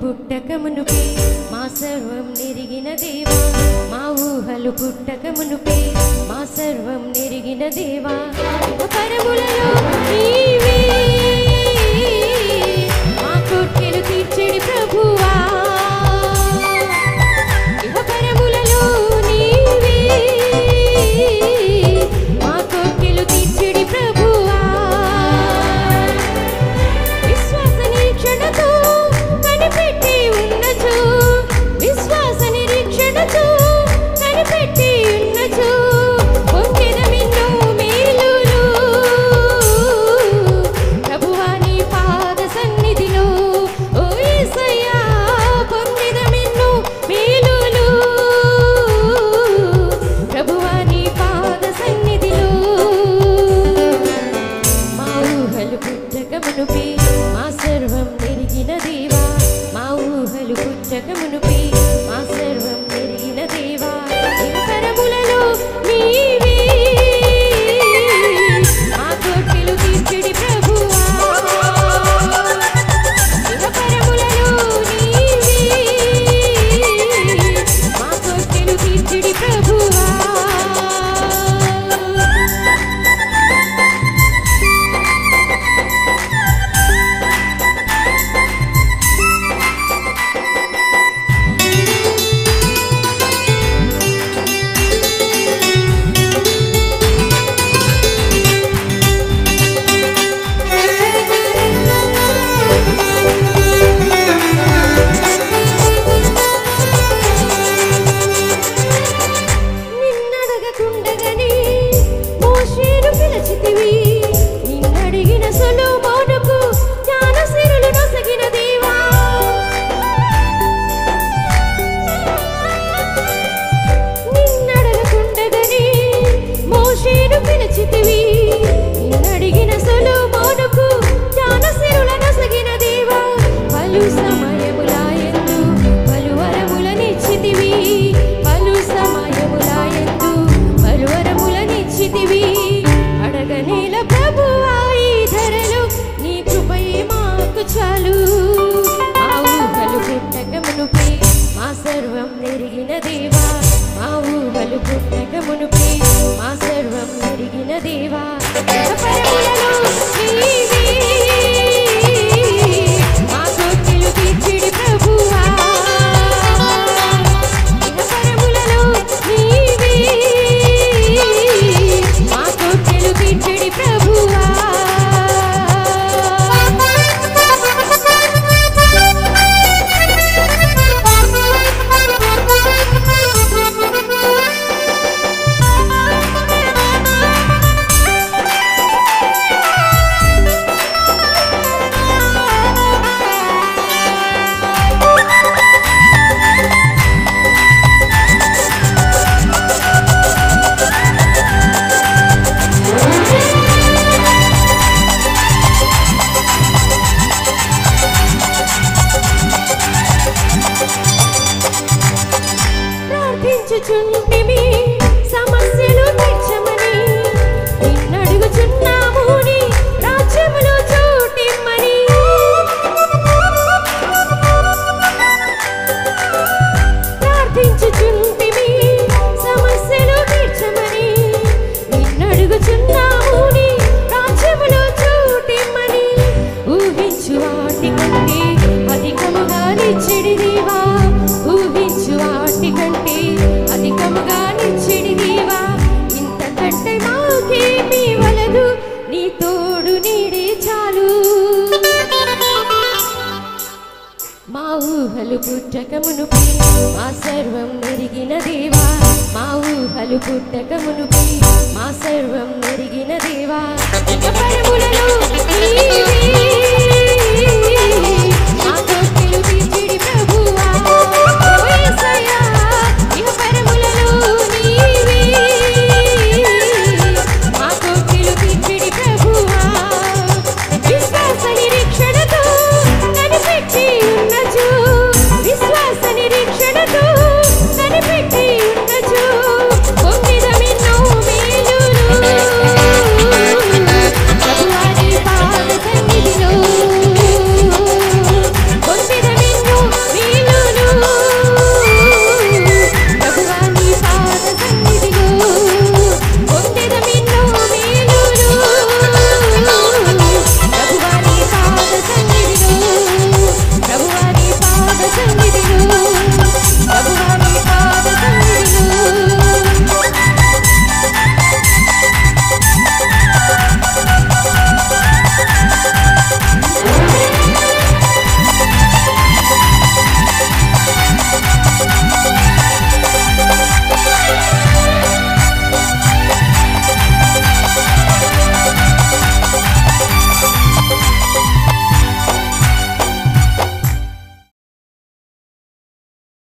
పుట్టక మునుపే మా సర్వం నెరిగిన దేవా మా ఊహలు పుట్టక మునుపే మా సర్వం నెరిగిన దేవా పరములలో నీవే మా కోర్కెలు తీర్చెడి ప్రభువా ఇహపరములలో నీవే మా కోర్కెలు తీర్చెడి ప్రభువా విశ్వాస నిరీక్షణతో కనిపెట్టి ఉన్నచో విశ్వాస నిరీక్షణతో కనిపెట్టి ఉన్నచో పొందెదమిన్నో మేలులు ప్రభువా నీ పాద సన్నిధిలో ఓ యేసయ్యా పొందెదమిన్నో మేలులు ప్రభువా నీ పాద సన్నిధిలో మా ఊహలు పుట్టక మునుపే మా సర్వం నెరిగిన దేవా మా ఊహలు పుట్టక మునుపే మా సర్వం నెరిగిన దేవా ఇహపరములలో నీవే మా కోర్కెలు తీర్చెడి ప్రభువా ఇహపరములలో నీవే మా కోర్కెలు తీర్చెడి ప్రభువా నిన్నడగకుండగని మోషేను పిలచితివి నిన్నడిగిన సొలొమోనుకు జ్ఞానసిరులు నొసగిన దేవా నిన్నడగకుండగని మోషేను పిలచితివి నిన్నడిగిన సొలొమోనుకు జ్ఞానసిరుల నొసగిన దేవా పలు సమయములాయందు పలు వరములనిచ్చితివి పలు సమయములాయందు పలు వరములనిచ్చితివి అడగనేల ప్రభువా ఈ ధరలు నీ కృపయే మాకు చాలు మా ఊహలు పుట్టక మునుపే మా సర్వం నెరిగిన దేవా మా ఊహలు పుట్టక మునుపే మా సర్వం నెరిగిన దేవా పరములలో నీవే మా కోర్కెలు తీర్చిడి ప్రభువా ఇహపరములలో నీవే మా కోర్కెలు తీర్చిడి ప్రభువా ప్రార్థించుచుంటిమి సమస్యలు తీర్చమని నిన్నడుగుచున్నాము నీ రాజ్యములో చోటిమ్మని ప్రార్థించుచుంటిమి సమస్యలు తీర్చమని నిన్నడుగుచున్నాము నీ రాజ్యములో చోటిమ్మని ఊహించు వాటి కంటే అధికముగా నిచ్చిడి దేవా ఊహించు వాటి కంటే అధికముగా నిచ్చిడి దేవా ఇంతకంటే మాకేమీ వలదు నీ తోడు నీడే చాలు మా ఊహలు పుట్టక మునుపే మా సర్వం నెరిగిన దేవా మా ఊహలు పుట్టక మునుపే మా సర్వం నెరిగిన దేవా ఇక పరములలో నీవే